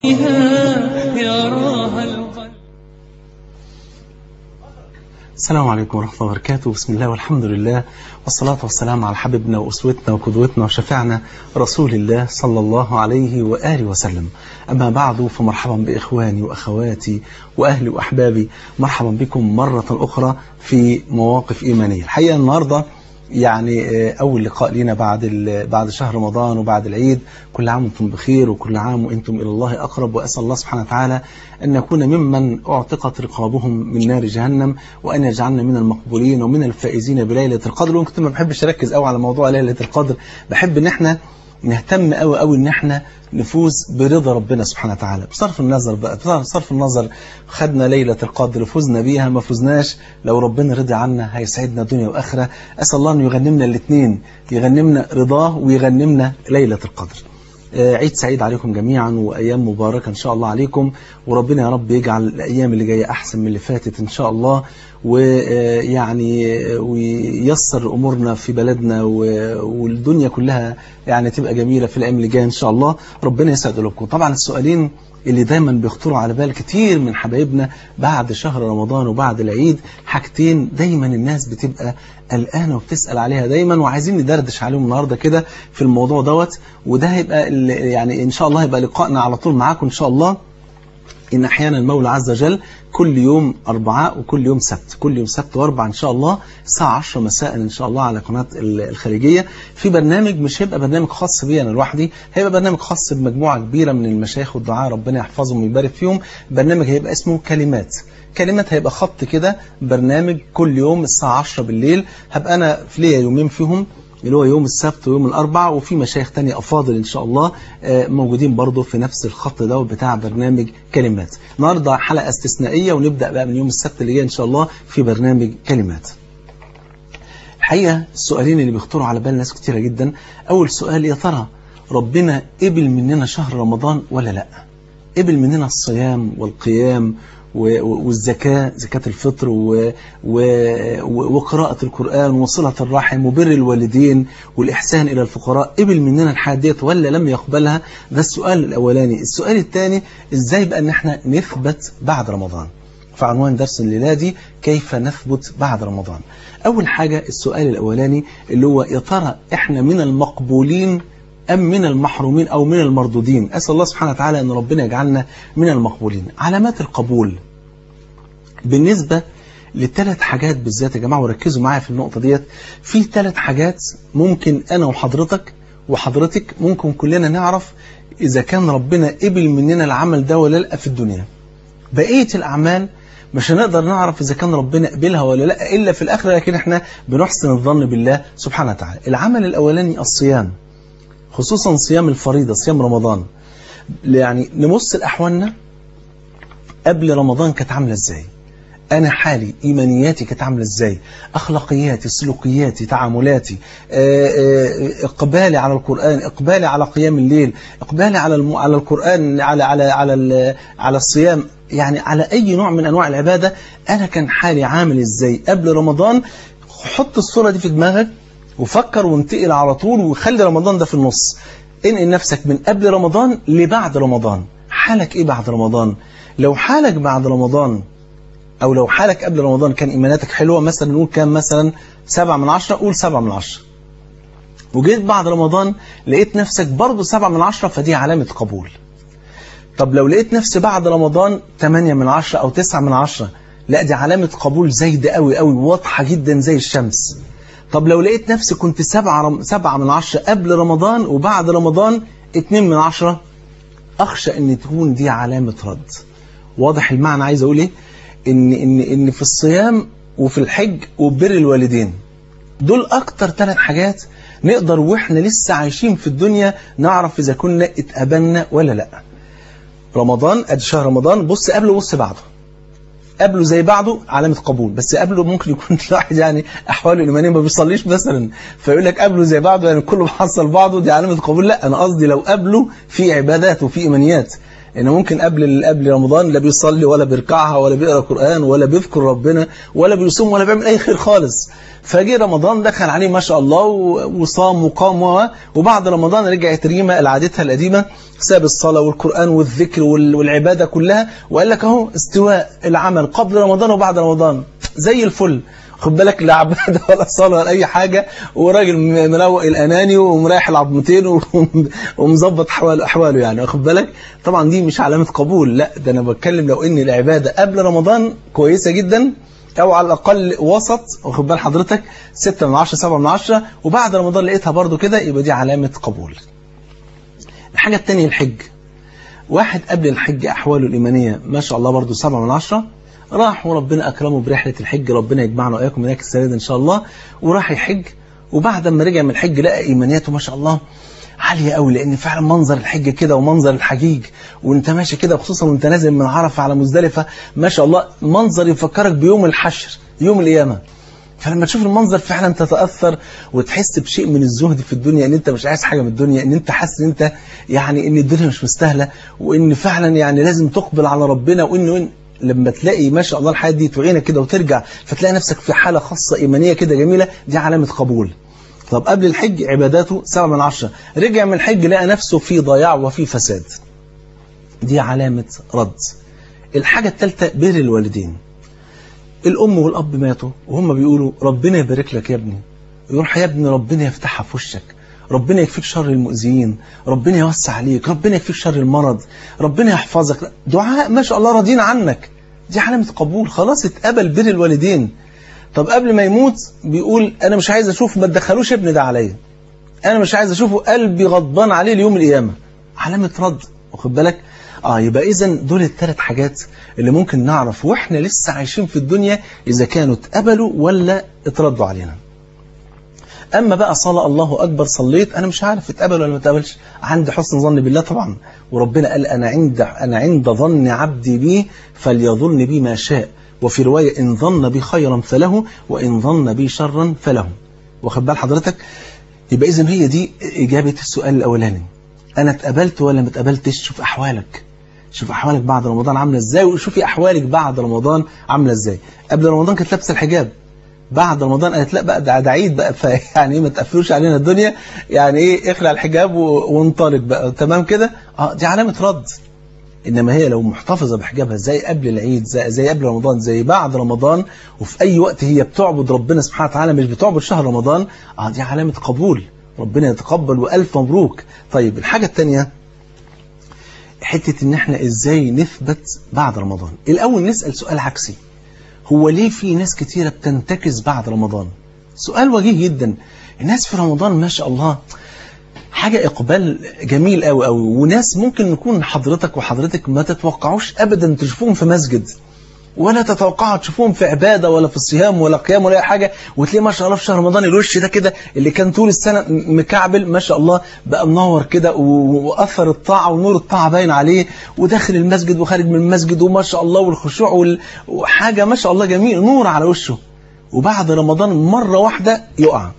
يراها القلب السلام عليكم ورحمة الله وبركاته بسم الله والحمد لله والصلاة والسلام على حبيبنا وأسوتنا وقدوتنا وشفيعنا رسول الله صلى الله عليه وآله وسلم أما بعد فمرحبا بإخواني وأخواتي وأهلي وأحبابي مرحبا بكم مرة أخرى في مواقف إيمانية الحقيقة النهاردة يعني أول لقاء لنا بعد بعد شهر رمضان وبعد العيد كل عام وانتم بخير وكل عام وانتم إلى الله أقرب وأسأل الله سبحانه وتعالى أن نكون ممن أعتقت رقابهم من نار جهنم وأن يجعلنا من المقبولين ومن الفائزين بليلة القدر وأنا كنت ما بحبش أركز قوي على موضوع ليلة القدر بحب إن احنا نهتم قوي قوي ان احنا نفوز برضا ربنا سبحانه وتعالى بصرف النظر بقى بصرف النظر خدنا ليلة القدر فزنا بيها ما فزناش لو ربنا رضي عنا هيسعدنا دنيا واخره اسال الله انه يغنمنا الاثنين يغنمنا رضاه ويغنمنا ليلة القدر عيد سعيد عليكم جميعا وأيام مباركة إن شاء الله عليكم وربنا يا رب يجعل الأيام اللي جاية أحسن من اللي فاتت إن شاء الله ويعني وييسر أمورنا في بلدنا والدنيا كلها يعني تبقى جميلة في الأيام اللي جاية إن شاء الله ربنا يسعد قلوبكم طبعا السؤالين اللي دايما بيخطروا على بال كتير من حبايبنا بعد شهر رمضان وبعد العيد حاجتين دايما الناس بتبقى قلقانه وبتسأل عليها دايما وعايزين ندردش عليهم النهارده كده في الموضوع دوت وده هيبقى يعني ان شاء الله هيبقى لقائنا على طول معاكم ان شاء الله إن أحيانا المولى عز وجل كل يوم أربعاء وكل يوم سبت كل يوم سبت وأربع إن شاء الله الساعة 10 مساء إن شاء الله على قناة الخارجية في برنامج مش هيبقى برنامج خاص بي أنا لوحدي هيبقى برنامج خاص بمجموعة كبيرة من المشايخ والدعاء ربنا يحفظهم ويبارك فيهم برنامج هيبقى اسمه كلمات كلمات هيبقى خط كده برنامج كل يوم الساعة 10 بالليل هبقى أنا في ليا يومين فيهم اللي هو يوم السبت ويوم الأربع وفي مشايخ تانية أفاضل إن شاء الله موجودين برضو في نفس الخط ده بتاع برنامج كلمات النهاردة حلقة استثنائية ونبدأ بقى من يوم السبت اللي جاي إن شاء الله في برنامج كلمات الحقيقة السؤالين اللي بيخطروا على بال ناس كتيرة جدا أول سؤال يا ترى ربنا قبل مننا شهر رمضان ولا لا قبل مننا الصيام والقيام والزكاة زكاة الفطر و... و... وقراءة القرآن وصلة الرحم وبر الوالدين والإحسان إلى الفقراء قبل مننا الحادية ولا لم يقبلها ده السؤال الأولاني السؤال الثاني إزاي بقى أن احنا نثبت بعد رمضان فعنوان درس الليلة دي كيف نثبت بعد رمضان أول حاجة السؤال الأولاني اللي هو يا ترى احنا من المقبولين أم من المحرومين أو من المردودين أسأل الله سبحانه وتعالى أن ربنا يجعلنا من المقبولين علامات القبول بالنسبة للثلاث حاجات بالذات يا جماعة وركزوا معايا في النقطة ديت في ثلاث حاجات ممكن أنا وحضرتك وحضرتك ممكن كلنا نعرف إذا كان ربنا قبل مننا العمل ده ولا لا في الدنيا بقية الأعمال مش هنقدر نعرف إذا كان ربنا قبلها ولا لا إلا في الآخرة لكن احنا بنحسن الظن بالله سبحانه وتعالى العمل الأولاني الصيام خصوصا صيام الفريضة صيام رمضان يعني نبص لأحوالنا قبل رمضان كانت عاملة ازاي أنا حالي إيمانياتي كانت عاملة ازاي أخلاقياتي سلوكياتي تعاملاتي إقبالي على القرآن إقبالي على قيام الليل إقبالي على الم... على القرآن على على على ال... على الصيام يعني على أي نوع من أنواع العبادة أنا كان حالي عامل ازاي قبل رمضان حط الصورة دي في دماغك وفكر وانتقل على طول وخلي رمضان ده في النص انقل نفسك من قبل رمضان لبعد رمضان حالك ايه بعد رمضان لو حالك بعد رمضان او لو حالك قبل رمضان كان ايماناتك حلوة مثلا نقول كان مثلا سبعة من عشرة قول سبعة من عشرة وجيت بعد رمضان لقيت نفسك برضه سبعة من عشرة فدي علامة قبول طب لو لقيت نفسي بعد رمضان 8 من عشرة او 9 من عشرة لا دي علامة قبول زايدة قوي قوي واضحة جدا زي الشمس طب لو لقيت نفسي كنت سبعة, رم... سبعة من عشرة قبل رمضان وبعد رمضان اتنين من عشرة أخشى أن تكون دي علامة رد واضح المعنى عايز أقول إيه إن, إن, إن في الصيام وفي الحج وبر الوالدين دول أكتر ثلاث حاجات نقدر وإحنا لسه عايشين في الدنيا نعرف إذا كنا اتقبلنا ولا لأ رمضان أدي شهر رمضان بص قبله بص بعده قبله زي بعده علامة قبول بس قبله ممكن يكون الواحد يعني أحواله الإيمانية ما بيصليش مثلا فيقول لك قبله زي بعده يعني كله محصل بعضه دي علامة قبول لا أنا قصدي لو قبله في عبادات وفي إيمانيات ان ممكن قبل قبل رمضان لا بيصلي ولا بيركعها ولا بيقرا قران ولا بيذكر ربنا ولا بيصوم ولا بيعمل اي خير خالص فجه رمضان دخل عليه ما شاء الله وصام وقام وبعد رمضان رجعت ريما لعادتها القديمه ساب الصلاه والقران والذكر والعباده كلها وقال لك اهو استواء العمل قبل رمضان وبعد رمضان زي الفل خد بالك لا عباده ولا صلاه ولا اي حاجه وراجل مروق الاناني ومريح العظمتين ومظبط احواله احواله يعني واخد بالك طبعا دي مش علامه قبول لا ده انا بتكلم لو ان العباده قبل رمضان كويسه جدا او على الاقل وسط واخد بال حضرتك 6 من 10 7 من 10 وبعد رمضان لقيتها برده كده يبقى دي علامه قبول الحاجه الثانيه الحج واحد قبل الحج احواله الايمانيه ما شاء الله برده 7 من 10 راح وربنا أكرمه برحلة الحج ربنا يجمعنا وإياكم هناك السنة دي إن شاء الله وراح يحج وبعد ما رجع من الحج لقى إيمانياته ما شاء الله عالية قوي لأن فعلا منظر الحج كده ومنظر الحجيج وانت ماشي كده خصوصا وانت نازل من عرفة على مزدلفة ما شاء الله منظر يفكرك بيوم الحشر يوم القيامة فلما تشوف المنظر فعلا تتأثر وتحس بشيء من الزهد في الدنيا ان انت مش عايز حاجة من الدنيا ان انت حاسس ان انت يعني ان الدنيا مش مستاهلة وان فعلا يعني لازم تقبل على ربنا وان لما تلاقي ما شاء الله الحياة دي تعينك كده وترجع فتلاقي نفسك في حالة خاصة إيمانية كده جميلة دي علامة قبول طب قبل الحج عباداته سبعة من عشرة رجع من الحج لقى نفسه في ضياع وفي فساد دي علامة رد الحاجة الثالثة بر الوالدين الأم والأب ماتوا وهم بيقولوا ربنا يبارك لك يا ابني يروح يا ابني ربنا يفتحها في وشك ربنا يكفيك شر المؤذيين ربنا يوسع عليك ربنا يكفيك شر المرض ربنا يحفظك دعاء ما شاء الله راضيين عنك دي علامة قبول خلاص اتقبل بر الوالدين طب قبل ما يموت بيقول انا مش عايز اشوف ما تدخلوش ابن ده عليا انا مش عايز اشوفه قلبي غضبان عليه ليوم القيامة علامة رد واخد بالك اه يبقى اذا دول الثلاث حاجات اللي ممكن نعرف واحنا لسه عايشين في الدنيا اذا كانوا اتقبلوا ولا اتردوا علينا اما بقى صلاة الله اكبر صليت انا مش عارف اتقبل ولا ما اتقبلش عندي حسن ظن بالله طبعا وربنا قال انا عند انا عند ظن عبدي بي فليظن بي ما شاء وفي رواية ان ظن بي خيرا فله وان ظن بي شرا فله واخد بال حضرتك يبقى اذا هي دي اجابة السؤال الاولاني انا اتقبلت ولا ما اتقبلتش شوف احوالك شوف احوالك بعد رمضان عامله ازاي وشوفي احوالك بعد رمضان عامله ازاي قبل رمضان كانت لابسه الحجاب بعد رمضان قالت لا بقى ده ده عيد بقى فيعني ما تقفلوش علينا الدنيا يعني ايه اخلع الحجاب وانطلق بقى تمام كده اه دي علامه رد انما هي لو محتفظه بحجابها زي قبل العيد زي, زي قبل رمضان زي بعد رمضان وفي اي وقت هي بتعبد ربنا سبحانه وتعالى مش بتعبد شهر رمضان اه دي علامه قبول ربنا يتقبل والف مبروك طيب الحاجه الثانيه حته ان احنا ازاي نثبت بعد رمضان الاول نسال سؤال عكسي هو ليه في ناس كتيرة بتنتكس بعد رمضان سؤال وجيه جدا الناس في رمضان ما شاء الله حاجة إقبال جميل قوي قوي وناس ممكن نكون حضرتك وحضرتك ما تتوقعوش أبدا تشوفوهم في مسجد ولا تتوقعوا تشوفوهم في عبادة ولا في الصيام ولا قيام ولا أي حاجة وتلاقي ما شاء الله في شهر رمضان الوش ده كده اللي كان طول السنة مكعبل ما شاء الله بقى منور كده وأثر الطاعة ونور الطاعة باين عليه وداخل المسجد وخارج من المسجد وما شاء الله والخشوع وال... وحاجة ما شاء الله جميل نور على وشه وبعد رمضان مرة واحدة يقع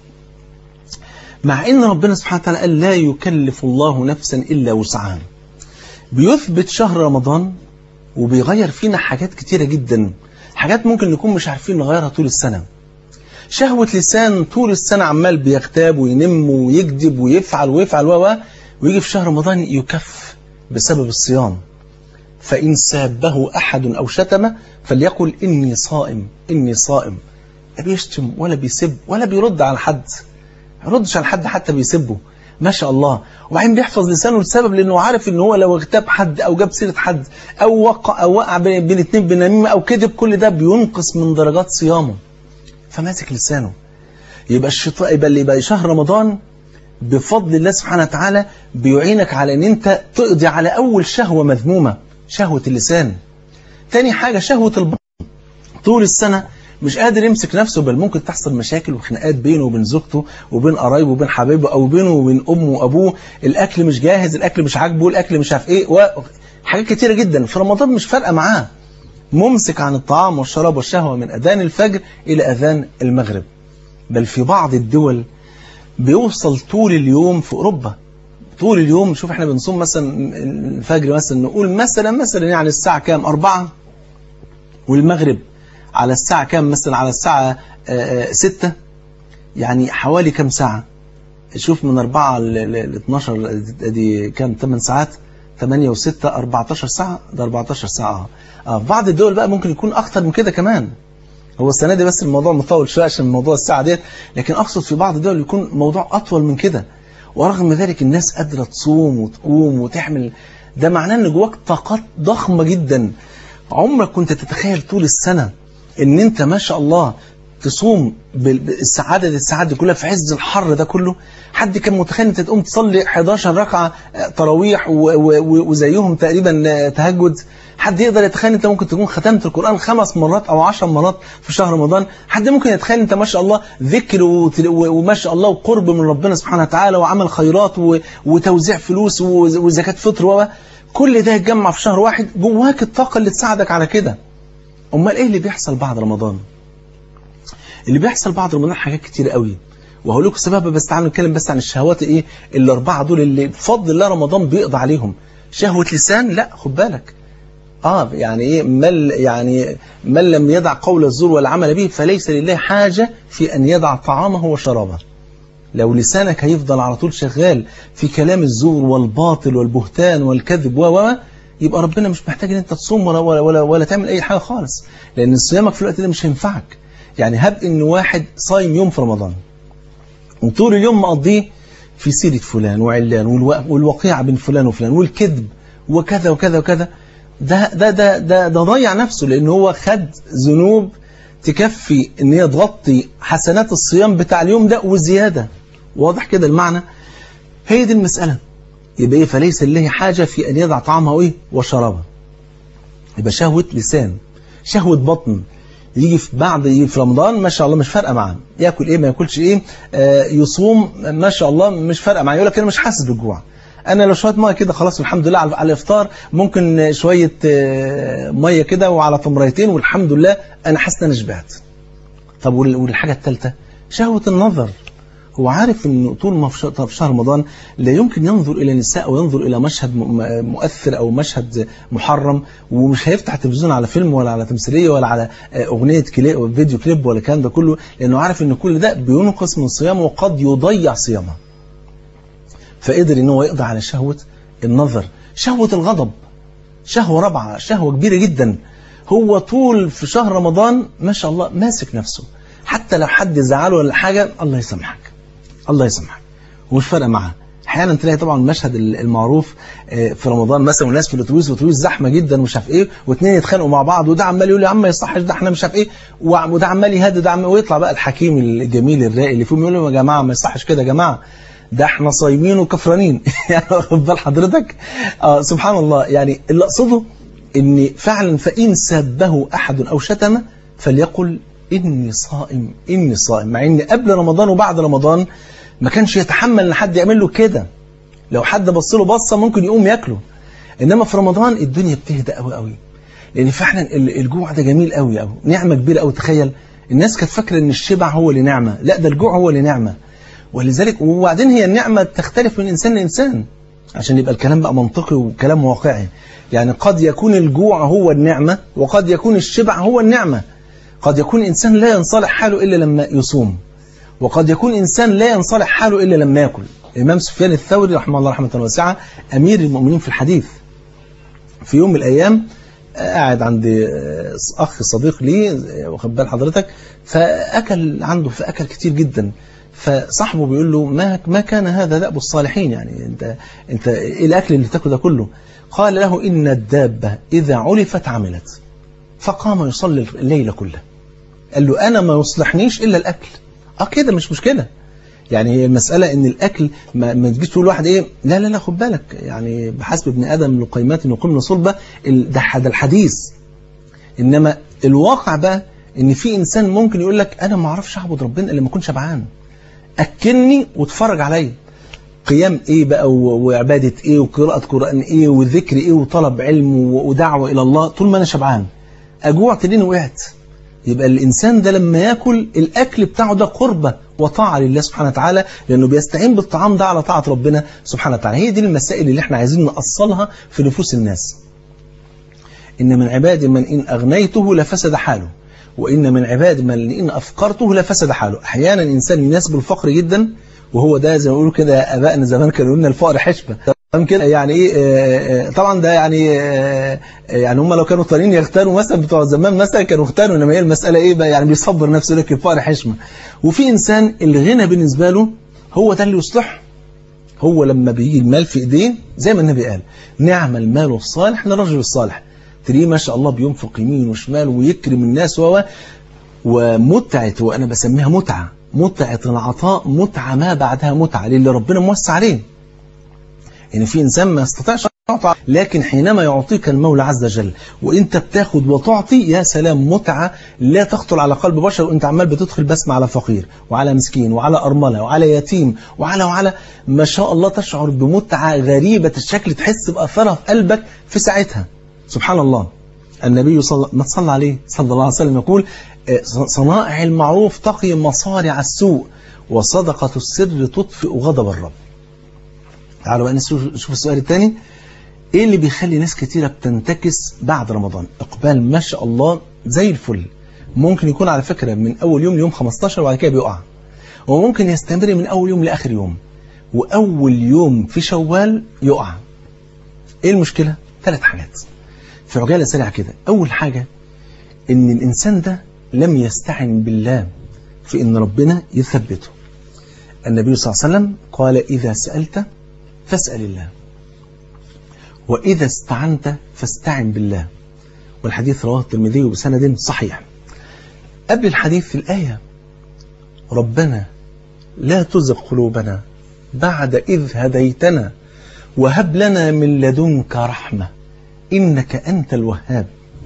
مع ان ربنا سبحانه وتعالى قال لا يكلف الله نفسا إلا وسعها بيثبت شهر رمضان وبيغير فينا حاجات كتيرة جدا حاجات ممكن نكون مش عارفين نغيرها طول السنة شهوة لسان طول السنة عمال بيغتاب وينم ويكذب ويفعل ويفعل و ويجي في شهر رمضان يكف بسبب الصيام فإن سابه أحد أو شتمه فليقل إني صائم إني صائم لا بيشتم ولا بيسب ولا بيرد على حد يردش على حد حتى بيسبه ما شاء الله وبعدين بيحفظ لسانه لسبب لانه عارف ان هو لو اغتاب حد او جاب سيره حد او وقع او وقع بين بين اتنين بنميمه او كذب كل ده بينقص من درجات صيامه فماسك لسانه يبقى الشيطان يبقى اللي يبقى شهر رمضان بفضل الله سبحانه وتعالى بيعينك على ان انت تقضي على اول شهوه مذمومه شهوه اللسان تاني حاجه شهوه البطن طول السنه مش قادر يمسك نفسه بل ممكن تحصل مشاكل وخناقات بينه وبين زوجته وبين قرايبه وبين حبايبه او بينه وبين امه وابوه الاكل مش جاهز الاكل مش عاجبه الاكل مش عارف ايه وحاجات كتيره جدا في رمضان مش فارقه معاه ممسك عن الطعام والشراب والشهوه من اذان الفجر الى اذان المغرب بل في بعض الدول بيوصل طول اليوم في اوروبا طول اليوم شوف احنا بنصوم مثلا الفجر مثلا نقول مثلا مثلا يعني الساعة كام أربعة والمغرب على الساعة كام مثلا على الساعة آه، آه، ستة يعني حوالي كام ساعة شوف من 4 ل 12 دي كام 8 ساعات 8 و6 14 ساعة ده 14 ساعة اه في بعض الدول بقى ممكن يكون أكتر من كده كمان هو السنة دي بس الموضوع مطول شوية عشان موضوع الساعة ديت لكن أقصد في بعض الدول يكون موضوع أطول من كده ورغم ذلك الناس قادرة تصوم وتقوم وتحمل ده معناه ان جواك طاقات ضخمة جدا عمرك كنت تتخيل طول السنة ان انت ما شاء الله تصوم بال- بالسعادة دي السعادة دي كلها في عز الحر ده كله حد كان متخيل انت تقوم تصلي 11 ركعة آه، تراويح و- و- و- وزيهم تقريبا آه، تهجد حد يقدر يتخيل انت ممكن تكون ختمت القرآن خمس مرات او عشر مرات في شهر رمضان حد ممكن يتخيل انت ما شاء الله ذكر وتل- و- وما شاء الله وقرب من ربنا سبحانه وتعالى وعمل خيرات و- وتوزيع فلوس وز- وزكاة فطر و كل ده يتجمع في شهر واحد جواك الطاقة اللي تساعدك على كده امال ايه اللي بيحصل بعد رمضان اللي بيحصل بعد رمضان حاجات كتير قوي وهقول لكم سببها بس تعالوا نتكلم بس عن الشهوات ايه الاربعه دول اللي بفضل الله رمضان بيقضي عليهم شهوه لسان لا خد بالك اه يعني ايه من يعني من لم يدع قول الزور والعمل به فليس لله حاجه في ان يدع طعامه وشرابه لو لسانك هيفضل على طول شغال في كلام الزور والباطل والبهتان والكذب و و يبقى ربنا مش محتاج ان انت تصوم ولا ولا ولا, ولا تعمل اي حاجه خالص لان صيامك في الوقت ده مش هينفعك يعني هب ان واحد صايم يوم في رمضان وطول اليوم مقضيه في سيرة فلان وعلان والو- والوقيعة بين فلان وفلان والكذب وكذا وكذا وكذا ده ده ده ده, ده ضيع نفسه لأن هو خد ذنوب تكفي ان هي تغطي حسنات الصيام بتاع اليوم ده وزيادة واضح كده المعنى هي دي المسألة يبقى ايه فليس لله حاجة في أن يضع طعامه ايه وشرابه يبقى شهوة لسان شهوة بطن يجي في بعد يجي في رمضان ما شاء الله مش فارقه معاه ياكل ايه ما ياكلش ايه آه يصوم ما شاء الله مش فارقه معاه يقول لك انا مش حاسس بالجوع انا لو شويه ميه كده خلاص الحمد لله على على الافطار ممكن شويه آه ميه كده وعلى تمريتين والحمد لله انا حاسس ان انا شبعت طب وال- والحاجه الثالثه شهوه النظر هو عارف ان طول ما في ش- في شهر رمضان لا يمكن ينظر الى نساء او ينظر الى مشهد م- م- مؤثر او مشهد محرم ومش هيفتح التلفزيون على فيلم ولا على تمثيليه ولا على آه، اغنيه كليب أو فيديو كليب ولا الكلام ده كله لانه عارف ان كل ده بينقص من صيامه وقد يضيع صيامه فقدر ان هو يقضي على شهوه النظر شهوه الغضب شهوه رابعه شهوه كبيره جدا هو طول في شهر رمضان ما شاء الله ماسك نفسه حتى لو حد زعله ولا حاجه الله يسامحك الله يسامحك ومش فارقه معاه احيانا تلاقي طبعا المشهد المعروف آه، في رمضان مثلا والناس في الاتوبيس والاتوبيس زحمه جدا ومش عارف ايه واثنين يتخانقوا مع بعض وده عمال يقول يا عم ما يصحش ده احنا مش عارف ايه وع- وده عمال يهدد ده عمال ويطلع بقى الحكيم الجميل الراقي اللي فيهم يقول لهم يا جماعه ما يصحش كده يا جماعه ده احنا صايمين وكفرانين يعني واخد بال حضرتك اه سبحان الله يعني اللي اقصده ان فعلا فان سبه احد او شتمه فليقل اني صائم اني صائم مع ان قبل رمضان وبعد رمضان ما كانش يتحمل ان حد يعمل له كده لو حد بص له بصه ممكن يقوم ياكله انما في رمضان الدنيا بتهدى قوي قوي لان فعلا ال- الجوع ده جميل قوي قوي نعمه كبيره قوي تخيل الناس كانت فاكره ان الشبع هو اللي نعمه لا ده الجوع هو اللي نعمه ولذلك وبعدين هي النعمه تختلف من انسان لانسان عشان يبقى الكلام بقى منطقي وكلام واقعي يعني قد يكون الجوع هو النعمه وقد يكون الشبع هو النعمه قد يكون انسان لا ينصلح حاله الا لما يصوم وقد يكون إنسان لا ينصلح حاله إلا لما يأكل الإمام سفيان الثوري رحمه الله رحمة واسعة أمير المؤمنين في الحديث في يوم من الأيام آه، قاعد عند آه، أخ صديق لي آه، واخد بال حضرتك فأكل عنده فأكل كتير جدا فصاحبه بيقول له ما ما كان هذا دأب الصالحين يعني انت انت ايه الاكل اللي تاكله ده كله قال له ان الدابه اذا علفت عملت فقام يصلي الليل كله قال له انا ما يصلحنيش الا الاكل اه كده مش مشكله يعني هي المسألة ان الاكل ما, ما تجيش تقول واحد ايه لا لا لا خد بالك يعني بحسب ابن ادم لقيمات وقمن صلبة ال- ده ده الحديث انما الواقع بقى ان في انسان ممكن يقول لك انا ما اعرفش اعبد ربنا الا لما اكون شبعان اكلني واتفرج عليا قيام ايه بقى و- وعبادة ايه وقراءة قرآن ايه وذكر ايه وطلب علم و- ودعوة الى الله طول ما انا شبعان اجوع تلاقيني وقعت يبقى الإنسان ده لما يأكل الأكل بتاعه ده قربة وطاعة لله سبحانه وتعالى لأنه بيستعين بالطعام ده على طاعة ربنا سبحانه وتعالى هي دي المسائل اللي احنا عايزين نأصلها في نفوس الناس إن من عبادي من إن أغنيته لفسد حاله وإن من عبادي من إن أفقرته لفسد حاله أحيانا إنسان يناسب الفقر جدا وهو ده زي ما بيقولوا كده ابائنا زمان كانوا لنا الفقر حشبه تمام كده يعني ايه آه، آه، طبعا ده يعني آه، يعني هم لو كانوا طالعين يختاروا مثلا بتوع زمان مثلا كانوا اختاروا انما هي المساله ايه بقى يعني بيصبر نفسه لك الفقر حشمه وفي انسان الغنى بالنسبه له هو ده اللي يصلحه هو لما بيجي المال في ايديه زي ما النبي قال نعم المال الصالح للرجل الصالح تلاقيه ما شاء الله بينفق يمين وشمال ويكرم الناس و ومتعة وأنا بسميها متعة متعة العطاء متعة ما بعدها متعة للي ربنا موسع عليه إن في إنسان ما يستطيعش يعطى لكن حينما يعطيك المولى عز وجل وانت بتاخد وتعطي يا سلام متعة لا تخطر على قلب بشر وانت عمال بتدخل بسمة على فقير وعلى مسكين وعلى أرملة وعلى يتيم وعلى وعلى ما شاء الله تشعر بمتعة غريبة الشكل تحس بأثرها في قلبك في ساعتها سبحان الله النبي صلى ما صلى عليه صلى الله عليه وسلم يقول آه، صنائع المعروف تقي مصارع السوء وصدقة السر تطفئ غضب الرب تعالوا بقى نشوف نشوف السؤال الثاني ايه اللي بيخلي ناس كتيرة بتنتكس بعد رمضان اقبال ما شاء الله زي الفل ممكن يكون على فكرة من اول يوم ليوم 15 وبعد كده بيقع وممكن يستمر من اول يوم لاخر يوم واول يوم في شوال يقع ايه المشكلة ثلاث حاجات في عجالة سريعة كده اول حاجة ان الانسان ده لم يستعن بالله في ان ربنا يثبته النبي صلى الله عليه وسلم قال اذا سألت فاسأل الله وإذا استعنت فاستعن بالله والحديث رواه الترمذي بسند صحيح قبل الحديث في الآية ربنا لا تزغ قلوبنا بعد إذ هديتنا وهب لنا من لدنك رحمة إنك أنت الوهاب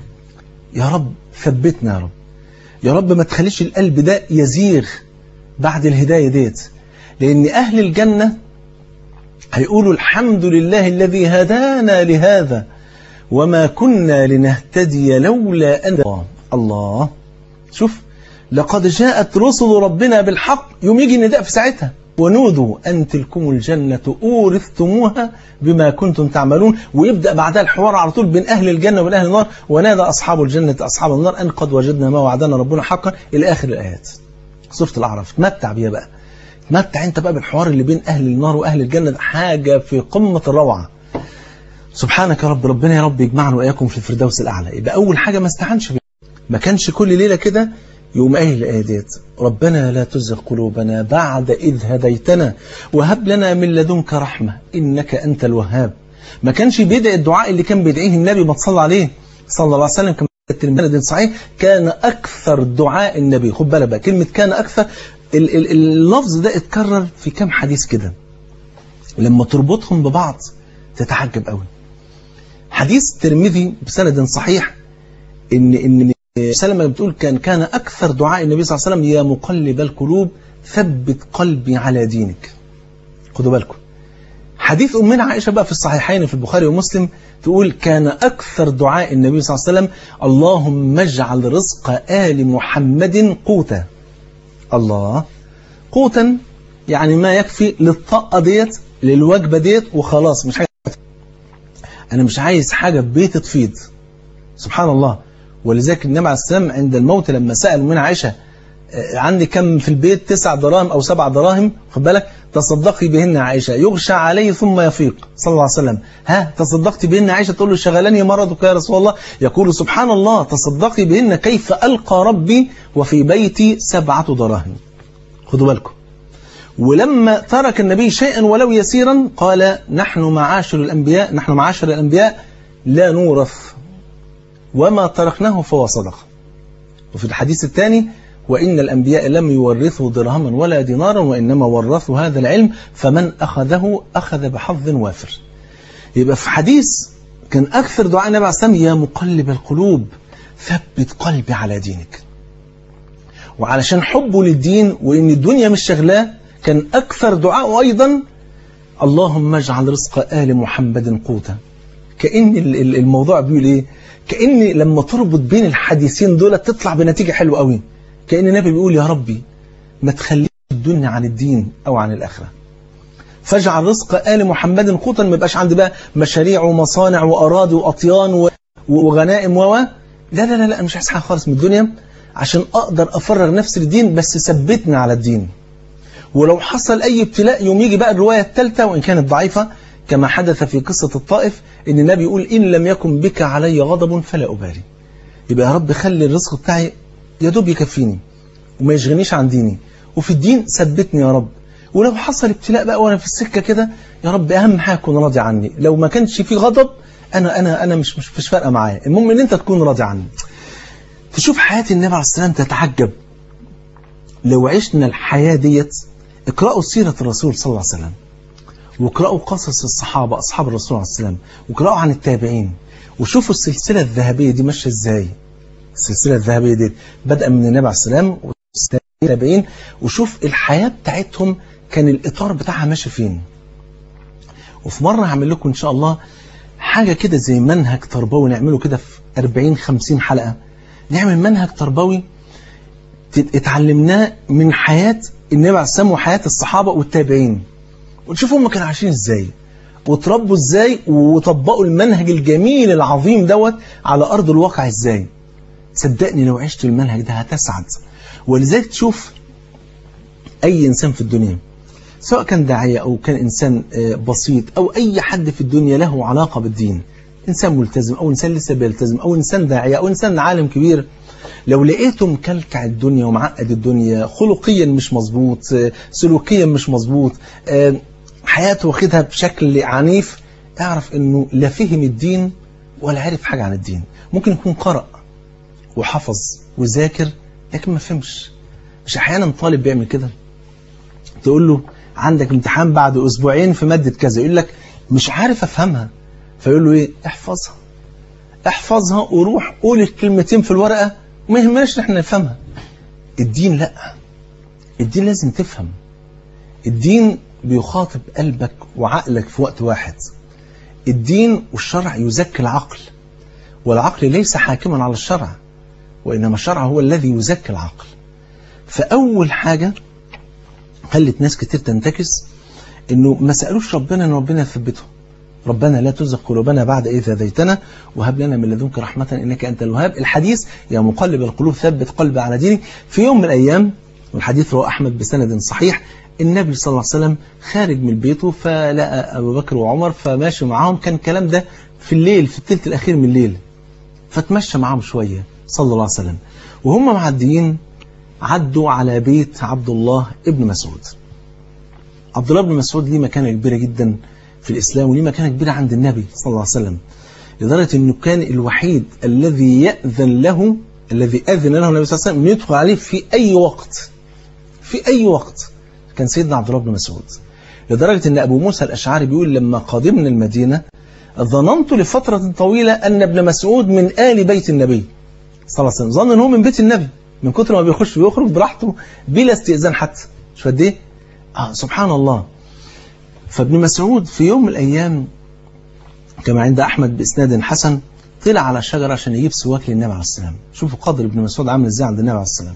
يا رب ثبتنا يا رب يا رب ما تخليش القلب ده يزيغ بعد الهداية ديت لأن أهل الجنة هيقولوا الحمد لله الذي هدانا لهذا وما كنا لنهتدي لولا أن الله, الله شوف لقد جاءت رسل ربنا بالحق يوم يجي النداء في ساعتها ونودوا أن تلكم الجنة أورثتموها بما كنتم تعملون ويبدأ بعدها الحوار على طول بين أهل الجنة وبين أهل النار ونادى أصحاب الجنة أصحاب النار أن قد وجدنا ما وعدنا ربنا حقا إلى آخر الآيات سورة الأعراف تمتع بيها بقى تمتع انت بقى بالحوار اللي بين اهل النار واهل الجنه ده حاجه في قمه الروعه سبحانك يا رب ربنا يا رب يجمعنا واياكم في الفردوس الاعلى يبقى اول حاجه ما استعنش بيها ما كانش كل ليله كده يقوم قايل الايه ديت ربنا لا تزغ قلوبنا بعد اذ هديتنا وهب لنا من لدنك رحمه انك انت الوهاب ما كانش بيدعي الدعاء اللي كان بيدعيه النبي ما تصلى عليه صلى الله عليه وسلم كما الترمذي صحيح كان اكثر دعاء النبي خد بالك بقى كلمه كان اكثر ال- ال- اللفظ ده اتكرر في كام حديث كده لما تربطهم ببعض تتعجب قوي حديث ترمذي بسند صحيح ان ان سلمة بتقول كان كان اكثر دعاء النبي صلى الله عليه وسلم يا مقلب القلوب ثبت قلبي على دينك خدوا بالكم حديث امنا عائشه بقى في الصحيحين في البخاري ومسلم تقول كان اكثر دعاء النبي صلى الله عليه وسلم اللهم اجعل رزق ال محمد قوتا الله قوتا يعني ما يكفي للطاقة ديت للوجبة ديت وخلاص مش حاجة أنا مش عايز حاجة في بيتي تفيض سبحان الله ولذلك النبي عليه السلام عند الموت لما سأل من عائشة آه، عندي كم في البيت تسع دراهم أو سبع دراهم خد بالك تصدقي بهن عائشة يغشى عليه ثم يفيق صلى الله عليه وسلم ها تصدقت بهن عائشة تقول له شغلني مرضك يا رسول الله يقول سبحان الله تصدقي بهن كيف ألقى ربي وفي بيتي سبعة دراهم خدوا بالكم ولما ترك النبي شيئا ولو يسيرا قال نحن معاشر الأنبياء نحن معاشر الأنبياء لا نورث وما تركناه فهو صدقه وفي الحديث الثاني وإن الأنبياء لم يورثوا درهما ولا دينارا وإنما ورثوا هذا العلم فمن أخذه أخذ بحظ وافر يبقى في حديث كان أكثر دعاء النبي عليه الصلاة والسلام يا مقلب القلوب ثبت قلبي على دينك وعلشان حبه للدين وإن الدنيا مش شغلاه كان أكثر دعاء أيضا اللهم اجعل رزق آل محمد قوتا كأن ال- ال- الموضوع بيقول إيه كأن لما تربط بين الحديثين دول تطلع بنتيجة حلوة قوي كأن النبي بيقول يا ربي ما تخليش الدنيا عن الدين أو عن الآخرة فاجعل رزق آل محمد قوتا ما يبقاش عندي بقى مشاريع ومصانع وأراضي وأطيان و- وغنائم و لا لا لا لا مش عايز حاجة خالص من الدنيا عشان أقدر أفرغ نفسي للدين بس ثبتني على الدين ولو حصل أي ابتلاء يوم يجي بقى الرواية الثالثة وإن كانت ضعيفة كما حدث في قصة الطائف إن النبي يقول إن لم يكن بك علي غضب فلا أبالي يبقى يا رب خلي الرزق بتاعي يا دوب يكفيني وما يشغلنيش عن ديني وفي الدين ثبتني يا رب ولو حصل ابتلاء بقى وانا في السكه كده يا رب اهم حاجه تكون راضي عني لو ما كانش في غضب انا انا انا مش مش, مش فارقه معايا المهم ان انت تكون راضي عني تشوف حياه النبي عليه السلام تتعجب لو عشنا الحياه ديت اقرأوا سيرة الرسول صلى الله عليه وسلم واقرأوا قصص الصحابة أصحاب الرسول عليه السلام واقرأوا عن التابعين وشوفوا السلسلة الذهبية دي ماشية ازاي السلسلة الذهبية دي بدأ من النبي عليه السلام والتابعين وشوف الحياة بتاعتهم كان الإطار بتاعها ماشي فين وفي مرة هعمل لكم إن شاء الله حاجة كده زي منهج تربوي نعمله كده في 40 50 حلقة نعمل منهج تربوي تت- اتعلمناه من حياة النبي عليه السلام وحياة الصحابة والتابعين ونشوف هم كانوا عايشين ازاي وتربوا ازاي وطبقوا المنهج الجميل العظيم دوت على أرض الواقع ازاي صدقني لو عشت المنهج ده هتسعد ولذلك تشوف أي إنسان في الدنيا سواء كان داعية أو كان إنسان آه، بسيط أو أي حد في الدنيا له علاقة بالدين إنسان ملتزم أو إنسان لسه بيلتزم أو إنسان داعية أو إنسان عالم كبير لو لقيته مكلكع الدنيا ومعقد الدنيا خلقيا مش مظبوط آه، سلوكيا مش مظبوط آه، حياته واخدها بشكل عنيف اعرف انه لا فهم الدين ولا عرف حاجة عن الدين ممكن يكون قرأ وحفظ وذاكر لكن ما فهمش مش احيانا طالب بيعمل كده تقول له عندك امتحان بعد اسبوعين في مادة كذا يقول لك مش عارف افهمها فيقول له ايه احفظها احفظها وروح قول الكلمتين في الورقة وما يهمناش ان احنا نفهمها الدين لا الدين لازم تفهم الدين بيخاطب قلبك وعقلك في وقت واحد الدين والشرع يزكي العقل والعقل ليس حاكما على الشرع وإنما الشرع هو الذي يزكي العقل فأول حاجة خلت ناس كتير تنتكس إنه ما سألوش ربنا إن ربنا يثبتهم ربنا لا تزغ قلوبنا بعد إذ هديتنا وهب لنا من لدنك رحمة إنك أنت الوهاب الحديث يا مقلب القلوب ثبت قلبي على دينك في يوم من الأيام والحديث رواه أحمد بسند صحيح النبي صلى الله عليه وسلم خارج من بيته فلقى أبو بكر وعمر فماشي معاهم كان الكلام ده في الليل في الثلث الأخير من الليل فتمشى معاهم شوية صلى الله عليه وسلم وهم معديين عدوا على بيت عبد الله ابن مسعود عبد الله بن مسعود ليه مكانة كبيرة جدا في الإسلام وليه مكانة كبيرة عند النبي صلى الله عليه وسلم لدرجة أنه كان الوحيد الذي يأذن له الذي أذن له النبي صلى الله عليه وسلم يدخل عليه في أي وقت في أي وقت كان سيدنا عبد الله بن مسعود لدرجة أن أبو موسى الأشعري بيقول لما قادمنا المدينة ظننت لفترة طويلة أن ابن مسعود من آل بيت النبي صلى الله عليه وسلم ظن أنه هو من بيت النبي من كتر ما بيخش ويخرج براحته بلا استئذان حتى مش قد ايه؟ آه سبحان الله فابن مسعود في يوم من الأيام كما عند أحمد بإسناد حسن طلع على شجرة عشان يجيب سواك للنبي عليه السلام شوفوا قدر ابن مسعود عامل ازاي عند النبي عليه السلام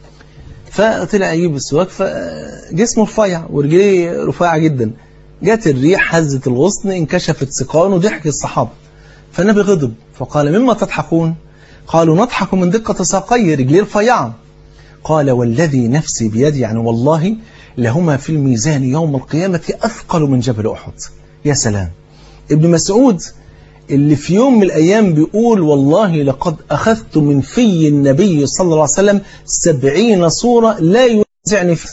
فطلع يجيب السواك فجسمه رفيع ورجليه رفيعة جدا جت الريح هزت الغصن انكشفت سقانه ضحك الصحابة فالنبي غضب فقال مما تضحكون قالوا نضحك من دقة ساقي رجليه رفيعة قال والذي نفسي بيدي يعني والله لهما في الميزان يوم القيامة أثقل من جبل أحد يا سلام ابن مسعود اللي في يوم من الأيام بيقول والله لقد أخذت من في النبي صلى الله عليه وسلم سبعين صورة لا ينزعني فيه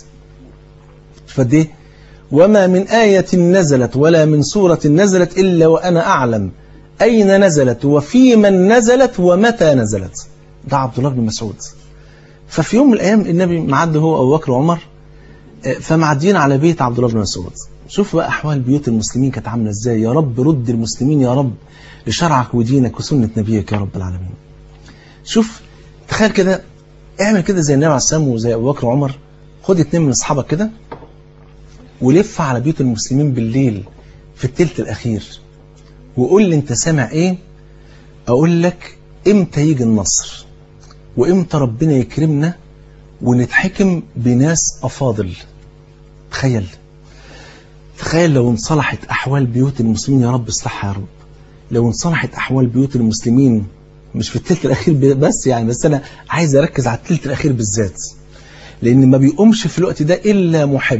فدي وما من آية نزلت ولا من سورة نزلت إلا وأنا أعلم أين نزلت وفي من نزلت ومتى نزلت ده عبد الله بن مسعود ففي يوم من الأيام النبي معد هو أبو بكر وعمر فمعديين على بيت عبد الله بن مسعود شوف بقى أحوال بيوت المسلمين كانت عاملة إزاي يا رب رد المسلمين يا رب لشرعك ودينك وسنة نبيك يا رب العالمين شوف تخيل كده اعمل كده زي النبي عليه السلام وزي أبو بكر وعمر خد اتنين من أصحابك كده ولف على بيوت المسلمين بالليل في التلت الأخير وقول لي أنت سامع إيه أقول لك امتى يجي النصر وامتى ربنا يكرمنا ونتحكم بناس افاضل تخيل تخيل لو انصلحت احوال بيوت المسلمين يا رب اصلحها يا رب لو انصلحت احوال بيوت المسلمين مش في الثلث الاخير بس يعني بس انا عايز اركز على الثلث الاخير بالذات لان ما بيقومش في الوقت ده الا محب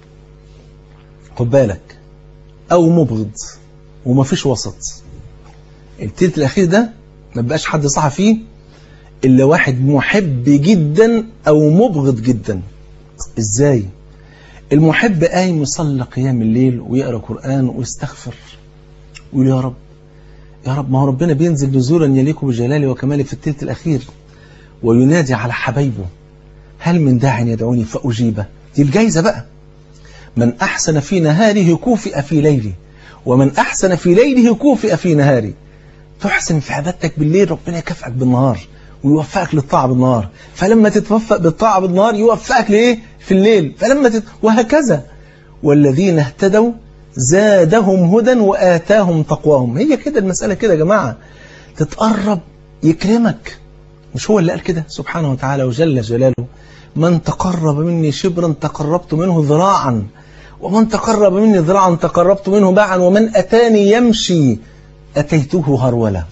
خد بالك او مبغض وما فيش وسط الثلث الاخير ده ما بقاش حد صح فيه الا واحد محب جدا او مبغض جدا ازاي المحب قايم يصلي قيام الليل ويقرا قران ويستغفر ويقول يا رب يا رب ما هو ربنا بينزل نزولا يليق بجلاله وكماله في الثلث الاخير وينادي على حبايبه هل من داع يدعوني فاجيبه دي الجايزه بقى من احسن في نهاره كوفئ في ليله ومن احسن في ليله كوفئ في نهاره تحسن في عبادتك بالليل ربنا يكافئك بالنهار ويوفقك للطاعة بالنهار فلما تتوفق بالطاعة بالنهار يوفقك لإيه في الليل فلما تت... وهكذا والذين اهتدوا زادهم هدى وآتاهم تقواهم هي كده المسألة كده يا جماعة تتقرب يكرمك مش هو اللي قال كده سبحانه وتعالى وجل جلاله من تقرب مني شبرا تقربت منه ذراعا ومن تقرب مني ذراعا تقربت منه باعا ومن أتاني يمشي أتيته هرولا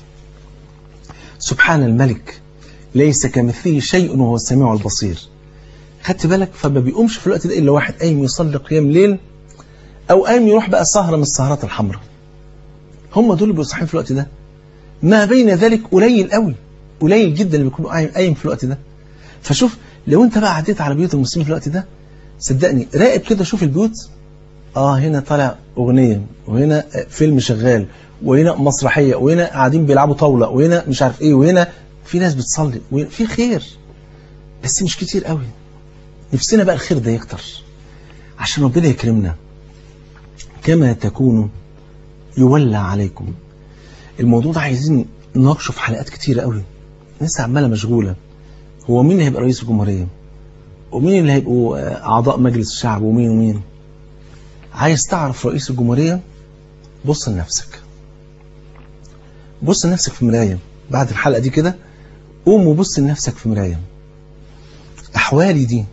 سبحان الملك ليس كمثله شيء وهو السميع البصير خدت بالك فما بيقومش في الوقت ده إلا واحد قايم يصلي قيام ليل أو قايم يروح بقى سهرة من السهرات الحمراء هم دول اللي بيصحين في الوقت ده ما بين ذلك قليل قوي قليل جدا اللي بيكونوا قايم قايم في الوقت ده فشوف لو انت بقى عديت على بيوت المسلمين في الوقت ده صدقني راقب كده شوف البيوت اه هنا طالع اغنيه وهنا فيلم شغال وهنا مسرحيه وهنا قاعدين بيلعبوا طاوله وهنا مش عارف ايه وهنا في ناس بتصلي وهنا في خير بس مش كتير قوي نفسنا بقى الخير ده يكتر عشان ربنا يكرمنا كما تكونوا يولى عليكم الموضوع ده عايزين نناقشه في حلقات كتيرة قوي الناس عمالة مشغولة هو مين اللي هيبقى رئيس الجمهورية ومين اللي هيبقوا أعضاء مجلس الشعب ومين ومين عايز تعرف رئيس الجمهورية بص لنفسك بص لنفسك في مراية بعد الحلقة دي كده قوم وبص لنفسك في مراية أحوالي دي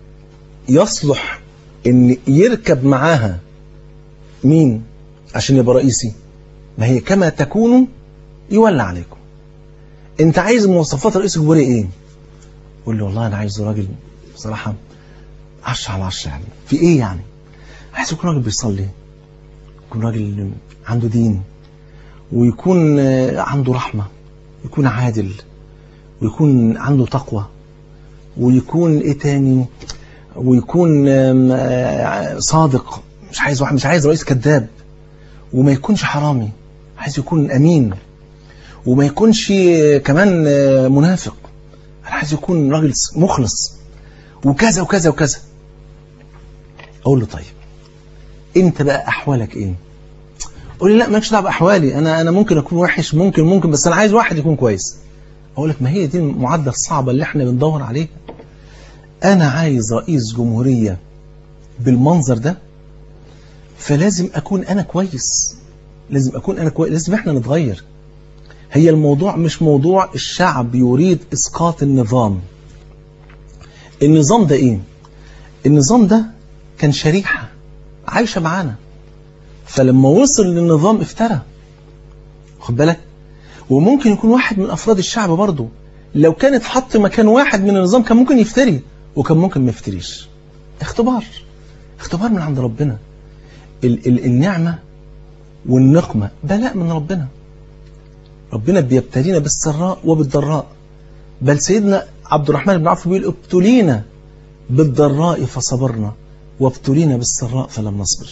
يصلح إن يركب معاها مين عشان يبقى رئيسي ما هي كما تكونوا يولى عليكم انت عايز مواصفات رئيس الجمهورية ايه قول لي والله انا عايزه راجل بصراحة عشرة على عشرة يعني في ايه يعني عايز يكون راجل بيصلي يكون راجل عنده دين ويكون عنده رحمة يكون عادل ويكون عنده تقوى ويكون ايه تاني ويكون صادق مش عايز واحد مش عايز رئيس كذاب وما يكونش حرامي عايز يكون امين وما يكونش كمان منافق انا عايز يكون راجل مخلص وكذا وكذا وكذا اقول له طيب انت بقى احوالك ايه قول لي لا مالكش دعوه باحوالي انا انا ممكن اكون وحش ممكن ممكن بس انا عايز واحد يكون كويس اقول لك ما هي دي المعادله الصعبه اللي احنا بندور عليها انا عايز رئيس جمهوريه بالمنظر ده فلازم اكون انا كويس لازم اكون انا كويس لازم احنا نتغير هي الموضوع مش موضوع الشعب يريد اسقاط النظام النظام ده ايه النظام ده كان شريحة عايشة معانا فلما وصل للنظام افترى خد بالك وممكن يكون واحد من افراد الشعب برضه لو كان اتحط مكان واحد من النظام كان ممكن يفتري وكان ممكن ما يفتريش اختبار اختبار من عند ربنا ال ال النعمة والنقمة بلاء من ربنا ربنا بيبتلينا بالسراء وبالضراء بل سيدنا عبد الرحمن بن عوف بيقول ابتلينا بالضراء فصبرنا وابتلينا بالسراء فلم نصبر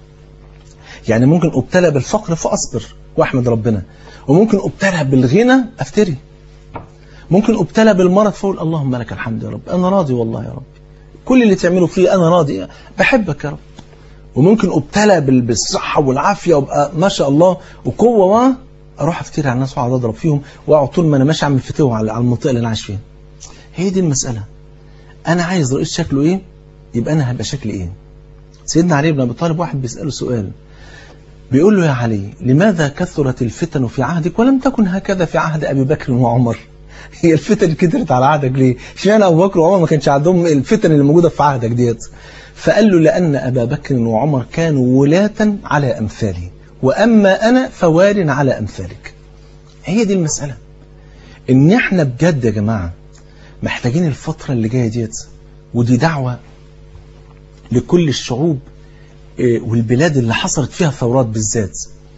يعني ممكن ابتلى بالفقر فاصبر واحمد ربنا وممكن ابتلى بالغنى افتري ممكن ابتلى بالمرض فاقول اللهم لك الحمد يا رب انا راضي والله يا رب كل اللي تعمله فيه انا راضي بحبك يا رب وممكن ابتلى بالصحة والعافية وابقى ما شاء الله وقوة و اروح افتري على الناس واقعد اضرب فيهم واقعد طول ما انا ماشي اعمل فتوى على المنطقة اللي انا عايش فيها هي دي المسألة انا عايز رئيس شكله ايه يبقى انا هبقى شكلي ايه سيدنا علي بن ابي طالب واحد بيسأله سؤال بيقول له يا علي لماذا كثرت الفتن في عهدك ولم تكن هكذا في عهد أبي بكر وعمر هي الفتن كترت على عهدك ليه اشمعنى أبو بكر وعمر ما كانش عندهم الفتن اللي موجودة في عهدك ديت فقال له لأن أبا بكر وعمر كانوا ولاة على أمثالي وأما أنا فوال على أمثالك هي دي المسألة إن إحنا بجد يا جماعة محتاجين الفترة اللي جاية ديت ودي دعوة لكل الشعوب والبلاد اللي حصلت فيها ثورات بالذات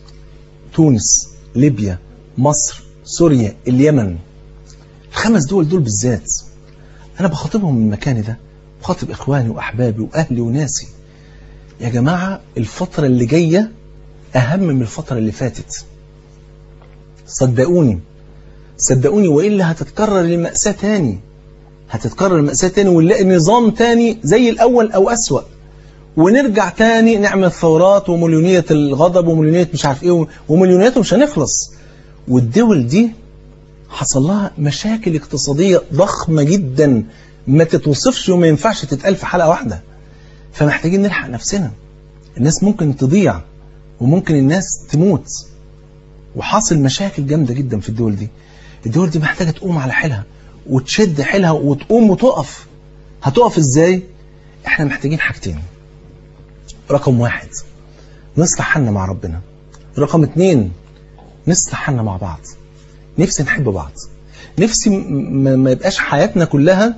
تونس ليبيا مصر سوريا اليمن الخمس دول دول بالذات أنا بخاطبهم من مكاني ده بخاطب إخواني وأحبابي وأهلي وناسي يا جماعة الفترة اللي جاية أهم من الفترة اللي فاتت صدقوني صدقوني وإلا هتتكرر المأساة تاني هتتكرر المأساة تاني ونلاقي نظام تاني زي الأول أو أسوأ ونرجع تاني نعمل ثورات ومليونية الغضب ومليونية مش عارف ايه ومليونيات مش هنخلص والدول دي حصل لها مشاكل اقتصادية ضخمة جدا ما تتوصفش وما ينفعش تتقال في حلقة واحدة فمحتاجين نلحق نفسنا الناس ممكن تضيع وممكن الناس تموت وحاصل مشاكل جامدة جدا في الدول دي الدول دي محتاجة تقوم على حيلها وتشد حيلها وتقوم وتقف هتقف ازاي احنا محتاجين حاجتين رقم واحد نصلح حالنا مع ربنا رقم اتنين نصلح حالنا مع بعض نفسي نحب بعض نفسي ما يبقاش حياتنا كلها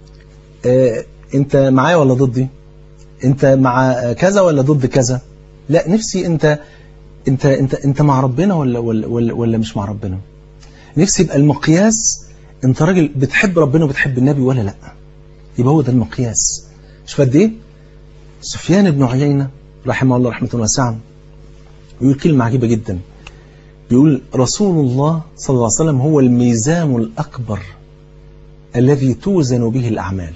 اه انت معايا ولا ضدي انت مع كذا ولا ضد كذا لا نفسي انت انت انت انت مع ربنا ولا ولا ولا, ولا مش مع ربنا نفسي يبقى المقياس انت راجل بتحب ربنا وبتحب النبي ولا لا يبقى هو ده المقياس شوف قد ايه سفيان بن عيينة رحمه الله رحمة واسعة بيقول كلمة عجيبة جدا بيقول رسول الله صلى الله عليه وسلم هو الميزان الأكبر الذي توزن به الأعمال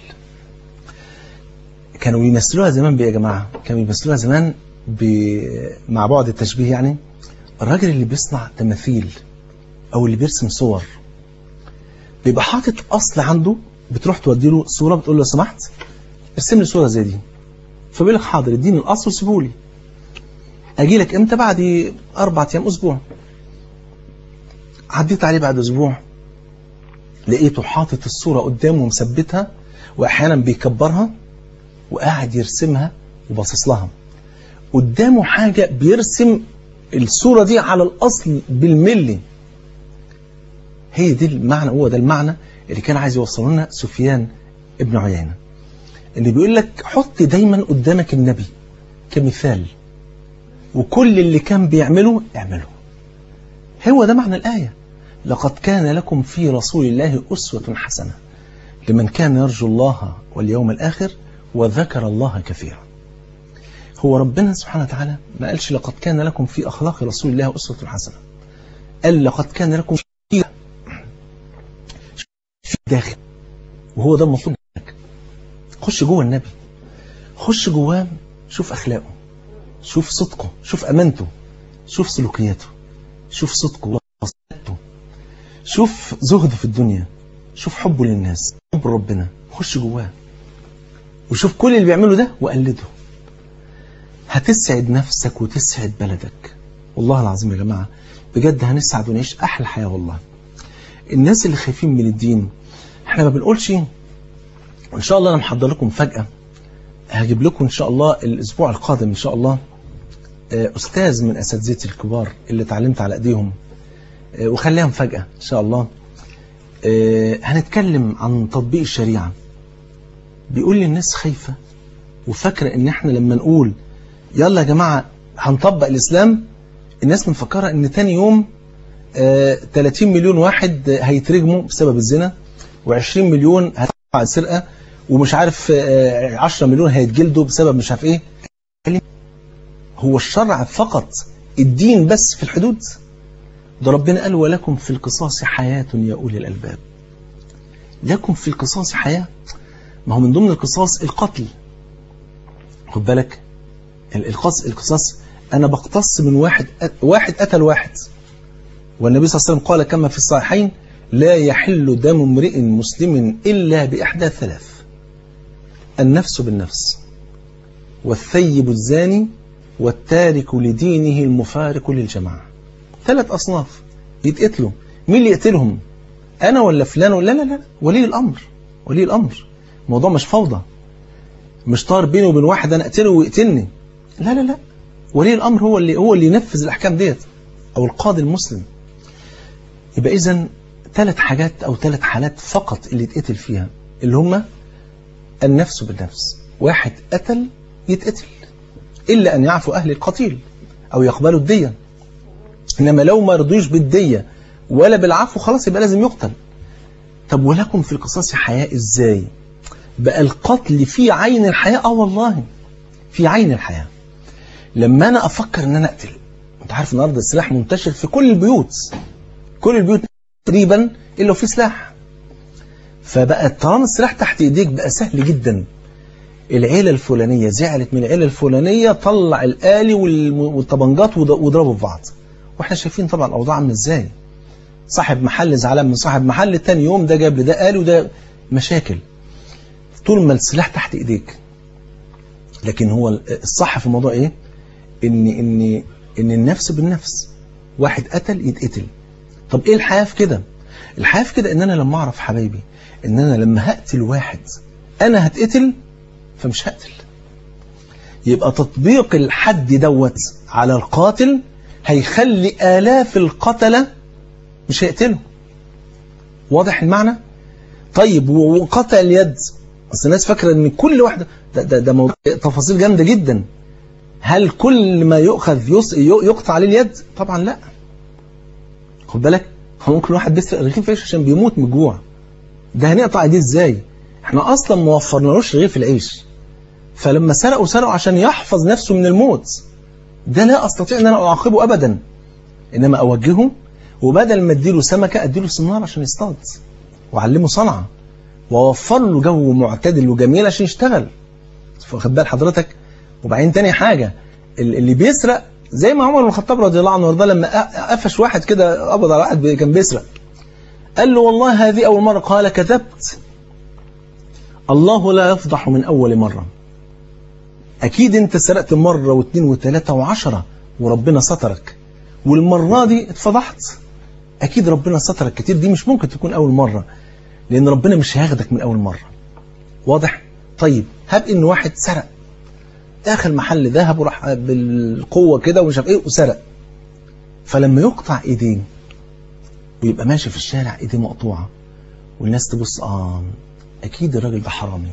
كانوا يمثلوها زمان بإيه يا جماعة كانوا يمثلوها زمان ب... مع بعض التشبيه يعني الراجل اللي بيصنع تماثيل أو اللي بيرسم صور بيبقى حاطط أصل عنده بتروح تودي له صورة بتقول له سمحت ارسم لي صورة زي دي فبيقول لك حاضر اديني الاصل وسيبه لي اجي لك امتى بعد اربع ايام اسبوع عديت عليه بعد اسبوع لقيته حاطط الصوره قدامه ومثبتها واحيانا بيكبرها وقاعد يرسمها وباصص لها قدامه حاجه بيرسم الصوره دي على الاصل بالملي هي دي المعنى هو ده المعنى اللي كان عايز يوصله لنا سفيان ابن عيينه اللي بيقول لك حط دايما قدامك النبي كمثال وكل اللي كان بيعمله اعمله هو ده معنى الآية لقد كان لكم في رسول الله أسوة حسنة لمن كان يرجو الله واليوم الآخر وذكر الله كثيرا هو ربنا سبحانه وتعالى ما قالش لقد كان لكم في أخلاق رسول الله أسوة حسنة قال لقد كان لكم في في داخل وهو ده المطلوب خش جوه النبي خش جواه شوف أخلاقه شوف صدقه شوف أمانته شوف سلوكياته شوف صدقه وصدقته شوف زهده في الدنيا شوف حبه للناس حب ربنا خش جواه وشوف كل اللي بيعمله ده وقلده هتسعد نفسك وتسعد بلدك والله العظيم يا جماعة بجد هنسعد ونعيش أحلى حياة والله الناس اللي خايفين من الدين احنا ما بنقولش وإن شاء الله أنا محضر لكم فجأة هجيب لكم إن شاء الله الأسبوع القادم إن شاء الله أستاذ من أساتذتي الكبار اللي اتعلمت على أيديهم وخليها مفاجأة إن شاء الله هنتكلم عن تطبيق الشريعة بيقول لي الناس خايفة وفاكرة إن إحنا لما نقول يلا يا جماعة هنطبق الإسلام الناس مفكرة إن تاني يوم 30 مليون واحد هيترجموا بسبب الزنا و20 مليون هتدفع السرقة ومش عارف 10 مليون هيتجلدوا بسبب مش عارف ايه هو الشرع فقط الدين بس في الحدود ده ربنا قال ولكم في القصاص حياة يا أولي الألباب لكم في القصاص حياة ما هو من ضمن القصاص القتل خد بالك القصاص القصاص أنا بقتص من واحد واحد قتل واحد والنبي صلى الله عليه وسلم قال كما في الصحيحين لا يحل دم امرئ مسلم إلا بإحدى ثلاث النفس بالنفس والثيب الزاني والتارك لدينه المفارق للجماعة ثلاث أصناف يتقتلوا مين اللي يقتلهم أنا ولا فلان ولا لا لا ولي الأمر ولي الأمر الموضوع مش فوضى مش طار بيني وبين واحد أنا أقتله ويقتلني لا لا لا ولي الأمر هو اللي هو اللي ينفذ الأحكام ديت أو القاضي المسلم يبقى إذا ثلاث حاجات أو ثلاث حالات فقط اللي يتقتل فيها اللي هم النفس بالنفس واحد قتل يتقتل إلا أن يعفو أهل القتيل أو يقبلوا الدية إنما لو ما رضيش بالدية ولا بالعفو خلاص يبقى لازم يقتل طب ولكم في القصاص حياة إزاي بقى القتل في عين الحياة آه والله في عين الحياة لما أنا أفكر إن أنا أقتل أنت عارف النهارده السلاح منتشر في كل البيوت كل البيوت تقريبا إلا في سلاح فبقى طالما السلاح تحت إيديك بقى سهل جدا العيلة الفلانية زعلت من العيلة الفلانية طلع الآلي والطبنجات وضربوا في بعض واحنا شايفين طبعا الأوضاع عامله ازاي صاحب محل زعلان من صاحب محل تاني يوم ده جاب لده آلي وده مشاكل طول ما السلاح تحت ايديك لكن هو الصح في الموضوع ايه ان ان ان النفس بالنفس واحد قتل يتقتل طب ايه الحياة في كده الحياة في كده ان انا لما اعرف حبايبي ان انا لما هقتل واحد انا هتقتل فمش هقتل يبقى تطبيق الحد دوت على القاتل هيخلي آلاف القتلة مش هيقتلوا واضح المعنى طيب وقطع اليد اصل الناس فاكره ان كل واحده ده, ده, ده موضوع تفاصيل جامده جدا هل كل ما يؤخذ يقطع عليه اليد طبعا لا خد بالك هو ممكن واحد بيسرق رغيف عيش عشان بيموت من الجوع ده هنقطع ايديه ازاي احنا اصلا ما وفرنالوش رغيف العيش فلما سرقوا سرقوا عشان يحفظ نفسه من الموت ده لا استطيع ان انا اعاقبه ابدا انما اوجهه وبدل ما اديله سمكه اديله سناره عشان يصطاد واعلمه صنعه واوفر له جو معتدل وجميل عشان يشتغل واخد بال حضرتك وبعدين تاني حاجه اللي بيسرق زي ما عمر بن الخطاب رضي الله عنه وارضاه لما قفش واحد كده قبض على واحد كان بيسرق قال له والله هذه اول مره قال كذبت الله لا يفضح من اول مره اكيد انت سرقت مره واثنين وثلاثه وعشره وربنا سترك والمره دي اتفضحت اكيد ربنا سترك كتير دي مش ممكن تكون اول مره لان ربنا مش هياخدك من اول مره واضح طيب هب ان واحد سرق داخل محل ذهب وراح بالقوه كده ومش عارف ايه وسرق فلما يقطع ايديه ويبقى ماشي في الشارع ايديه مقطوعه والناس تبص اه اكيد الراجل ده حرامي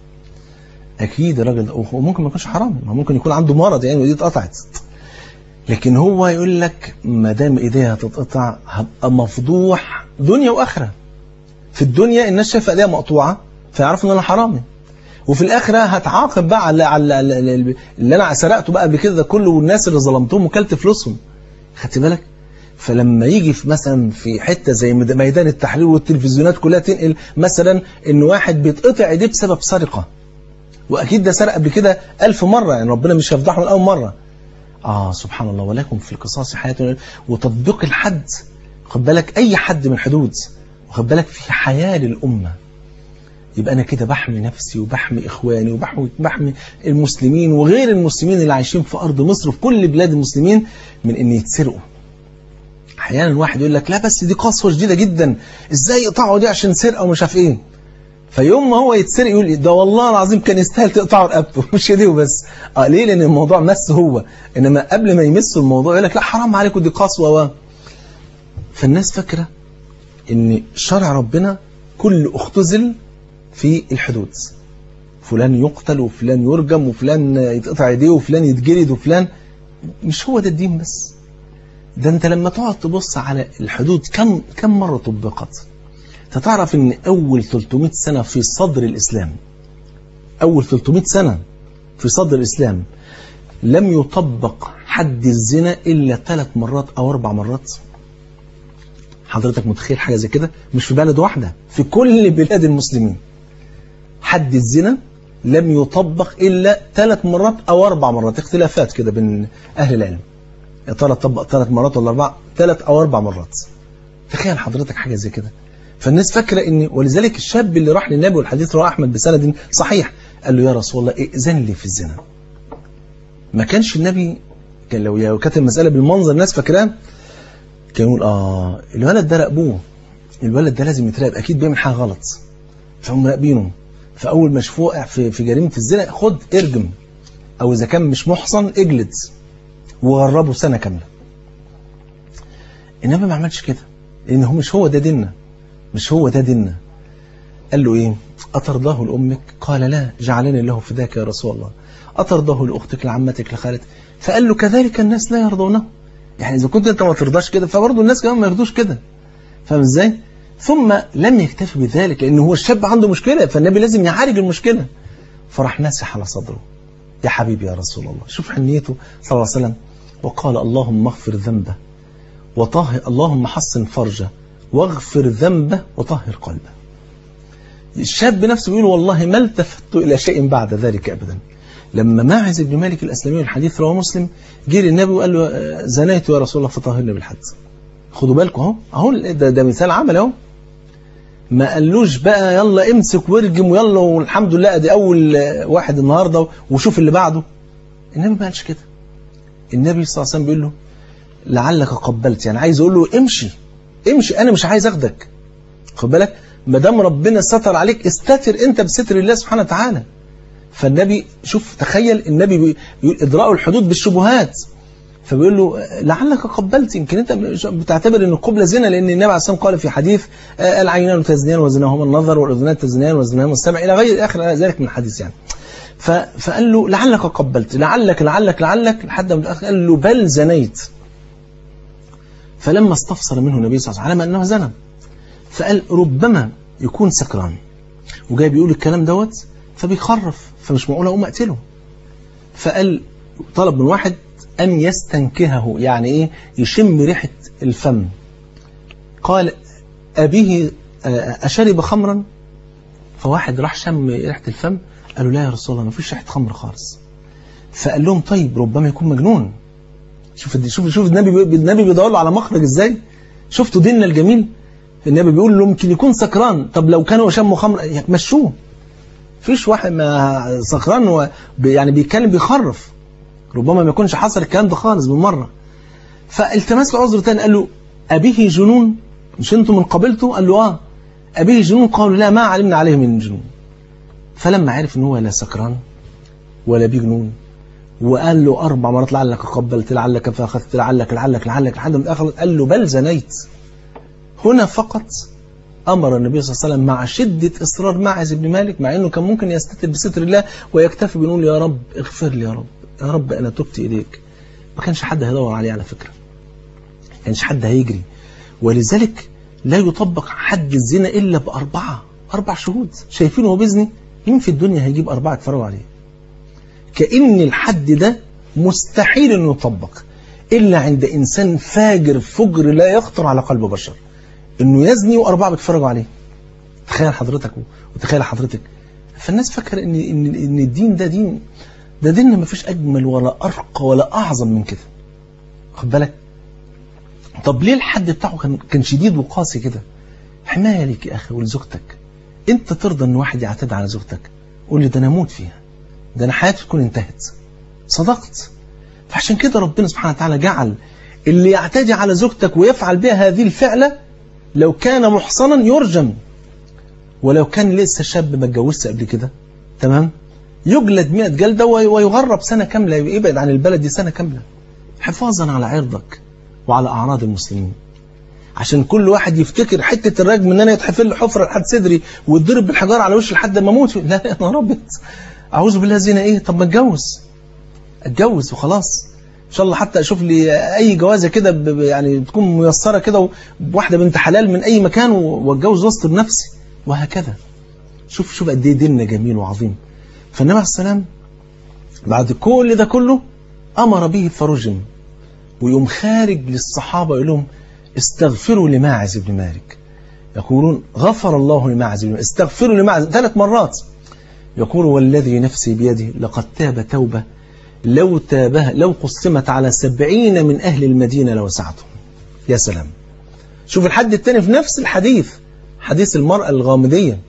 اكيد الراجل ده هو ممكن ما يكونش حرامي ما ممكن يكون عنده مرض يعني وايديه اتقطعت لكن هو يقول لك ما دام ايديها هتتقطع هبقى مفضوح دنيا واخره في الدنيا الناس شايفه ايديها مقطوعه فيعرفوا ان انا حرامي وفي الاخره هتعاقب بقى على على اللي انا سرقته بقى قبل كده ده كله والناس اللي ظلمتهم وكلت فلوسهم خدت بالك فلما يجي في مثلا في حته زي ميدان التحرير والتلفزيونات كلها تنقل مثلا ان واحد بيتقطع ايديه بسبب سرقه واكيد ده سرق قبل كده ألف مره يعني ربنا مش هيفضحه من اول مره اه سبحان الله ولكم في القصاص حياه وتطبيق الحد خد بالك اي حد من الحدود واخد بالك في حياه للامه يبقى انا كده بحمي نفسي وبحمي اخواني وبحمي بحمي المسلمين وغير المسلمين اللي عايشين في ارض مصر وفي كل بلاد المسلمين من ان يتسرقوا احيانا الواحد يقول لك لا بس دي قسوه شديده جدا ازاي يقطعوا دي عشان سرقه ومش عارف ايه فيوم ما هو يتسرق يقول ده والله العظيم كان يستاهل تقطعوا رقبته مش دي وبس اه ليه لان الموضوع مس هو انما قبل ما يمسوا الموضوع يقول لك لا حرام عليكم دي قسوه و فالناس فاكره ان شرع ربنا كل اختزل في الحدود فلان يقتل وفلان يرجم وفلان يتقطع ايديه وفلان يتجلد وفلان مش هو ده الدين بس ده انت لما تقعد تبص على الحدود كم كم مره طبقت انت تعرف ان اول 300 سنه في صدر الاسلام اول 300 سنه في صدر الاسلام لم يطبق حد الزنا الا ثلاث مرات او اربع مرات حضرتك متخيل حاجه زي كده مش في بلد واحده في كل بلاد المسلمين حد الزنا لم يطبق الا ثلاث مرات او اربع مرات اختلافات كده بين اهل العلم يا ترى طبق ثلاث مرات ولا اربع ثلاث او اربع مرات تخيل حضرتك حاجه زي كده فالناس فاكره ان ولذلك الشاب اللي راح للنبي والحديث رواه احمد بسند صحيح قال له يا رسول الله ائذن لي في الزنا ما كانش النبي كان لو لو كانت المساله بالمنظر الناس فاكراه كان يقول اه الولد ده راقبوه الولد ده لازم يتراقب اكيد بيعمل حاجه غلط فهم مراقبينه فاول ما يشوفوه وقع في في جريمه الزنا خد ارجم او اذا كان مش محصن اجلد وغربه سنه كامله النبي ما عملش كده لان هو مش هو ده ديننا مش هو ده ديننا قال له ايه أترضاه لأمك قال لا جعلني الله فداك يا رسول الله أترضاه لأختك لعمتك لخالتك فقال له كذلك الناس لا يرضونه يعني إذا كنت أنت ما ترضاش كده فبرضه الناس كمان ما يرضوش كده فاهم إزاي ثم لم يكتفي بذلك لأن هو الشاب عنده مشكلة فالنبي لازم يعالج المشكلة فراح ناسح على صدره يا حبيبي يا رسول الله شوف حنيته صلى الله عليه وسلم وقال اللهم اغفر ذنبه وطهر اللهم حصن فرجه واغفر ذنبه وطهر قلبه الشاب نفسه بيقول والله ما التفت إلى شيء بعد ذلك أبدا لما ماعز بن مالك الأسلمي الحديث رواه مسلم جه للنبي وقال له زنيت يا رسول الله فطهرني بالحد خدوا بالكم اهو اهو ده, ده مثال عمل اهو ما قالوش بقى يلا امسك وارجم ويلا والحمد لله ادي اول واحد النهارده وشوف اللي بعده النبي ما قالش كده النبي صلى الله عليه وسلم بيقول له لعلك قبلت يعني عايز اقول له امشي امشي انا مش عايز اخدك خد بالك ما دام ربنا ستر عليك استتر انت بستر الله سبحانه وتعالى فالنبي شوف تخيل النبي بيقول ادراء الحدود بالشبهات فبيقول له لعلك قبلت يمكن انت بتعتبر ان القبلة زنا لان النبي عليه الصلاه قال في حديث العينان تزنيان وزناهما النظر والاذنان تزنيان وزناهما السمع الى غير اخر ذلك من الحديث يعني فقال له لعلك قبلت لعلك لعلك لعلك لحد ما الاخر قال له بل زنيت فلما استفسر منه النبي صلى الله عليه وسلم علم انه زنى فقال ربما يكون سكران وجاي بيقول الكلام دوت فبيخرف فمش معقول اقوم اقتله فقال طلب من واحد ان يستنكهه يعني ايه يشم ريحه الفم قال ابيه اشرب خمرا فواحد راح شم ريحه الفم قالوا لا يا رسول الله ما فيش ريحه خمر خالص فقال لهم طيب ربما يكون مجنون شوف شوف شوف النبي النبي بيدور له على مخرج ازاي شفتوا ديننا الجميل النبي بيقول له ممكن يكون سكران طب لو كانوا شموا خمر يمشوه فيش واحد ما سكران و يعني بيتكلم بيخرف ربما ما يكونش حصل الكلام ده خالص بالمره فالتمس له عذر تاني قال له أبيه جنون مش انتم من قبيلته قال له اه أبيه جنون قالوا لا ما علمنا عليه من جنون فلما عرف ان هو لا سكران ولا بيه جنون وقال له أربع مرات لعلك قبلت لعلك فأخذت لعلك لعلك لعلك لحد ما الآخر قال له بل زنيت هنا فقط أمر النبي صلى الله عليه وسلم مع شدة إصرار معز بن مالك مع أنه كان ممكن يستتر بستر الله ويكتفي بنقول يا رب اغفر لي يا رب يا رب أنا تبت إليك ما كانش حد هيدور عليه على فكرة ما كانش حد هيجري ولذلك لا يطبق حد الزنا إلا بأربعة أربع شهود شايفينه هو بيزني مين في الدنيا هيجيب أربعة يتفرجوا عليه كأن الحد ده مستحيل أنه يطبق إلا عند إنسان فاجر فجر لا يخطر على قلب بشر انه يزني واربعه بيتفرجوا عليه تخيل حضرتك وتخيل حضرتك فالناس فاكره ان ان ان الدين ده دين ده ديننا ما فيش اجمل ولا ارقى ولا اعظم من كده خد بالك طب ليه الحد بتاعه كان كان شديد وقاسي كده حمايه ليك يا اخي ولزوجتك انت ترضى ان واحد يعتدي على زوجتك قول لي ده انا اموت فيها ده انا حياتي تكون انتهت صدقت فعشان كده ربنا سبحانه وتعالى جعل اللي يعتدي على زوجتك ويفعل بها هذه الفعله لو كان محصنا يرجم ولو كان لسه شاب ما اتجوزش قبل كده تمام يجلد 100 جلده ويغرب سنه كامله يبعد عن البلد دي سنه كامله حفاظا على عرضك وعلى اعراض المسلمين عشان كل واحد يفتكر حته الرجم ان انا يتحفر له حفره لحد صدري واتضرب بالحجاره على وشي لحد ما اموت لا يا نهار ابيض اعوذ بالله زينه ايه طب ما اتجوز اتجوز وخلاص ان شاء الله حتى اشوف لي اي جوازه كده يعني تكون ميسره كده بواحده بنت حلال من اي مكان واتجوز واستر نفسي وهكذا شوف شوف قد ايه ديننا جميل وعظيم فالنبي عليه السلام بعد كل ده كله امر به فرجم ويقوم خارج للصحابه يقول لهم استغفروا لماعز بن مالك يقولون غفر الله لماعز بن مالك استغفروا لماعز ثلاث مرات يقول والذي نفسي بيده لقد تاب توبه لو تابها لو قسمت على سبعين من أهل المدينة لوسعتهم يا سلام شوف الحد الثاني في نفس الحديث حديث المرأة الغامدية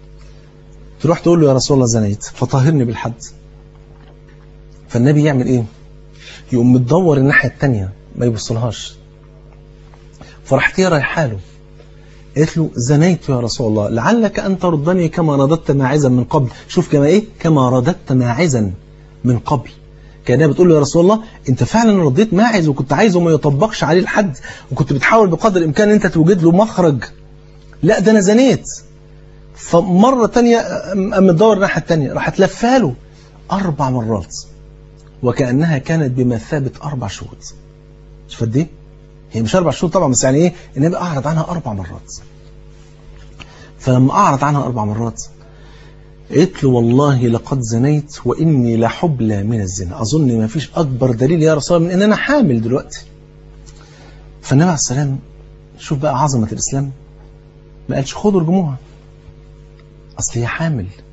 تروح تقول له يا رسول الله زنيت فطهرني بالحد فالنبي يعمل ايه يقوم متدور الناحيه الثانيه ما يبصلهاش فرحت هي رايحه له قالت له زنيت يا رسول الله لعلك ان تردني كما رددت ماعزا من قبل شوف كما ايه كما رددت ماعزا من قبل كانها بتقول له يا رسول الله انت فعلا رديت ماعز وكنت عايزه ما يطبقش عليه الحد وكنت بتحاول بقدر الامكان ان انت توجد له مخرج لا ده انا زنيت فمره ثانيه اما تدور الناحيه الثانيه راحت لفها له اربع مرات وكانها كانت بمثابه اربع شهود شوف قد ايه هي مش اربع شهور طبعا بس يعني ايه النبي اعرض عنها اربع مرات فلما اعرض عنها اربع مرات قلت له والله لقد زنيت واني لحبلى من الزنا اظن ما فيش اكبر دليل يا رسول الله من ان انا حامل دلوقتي فالنبي عليه السلام شوف بقى عظمه الاسلام ما قالش خدوا ارجموها اصل هي حامل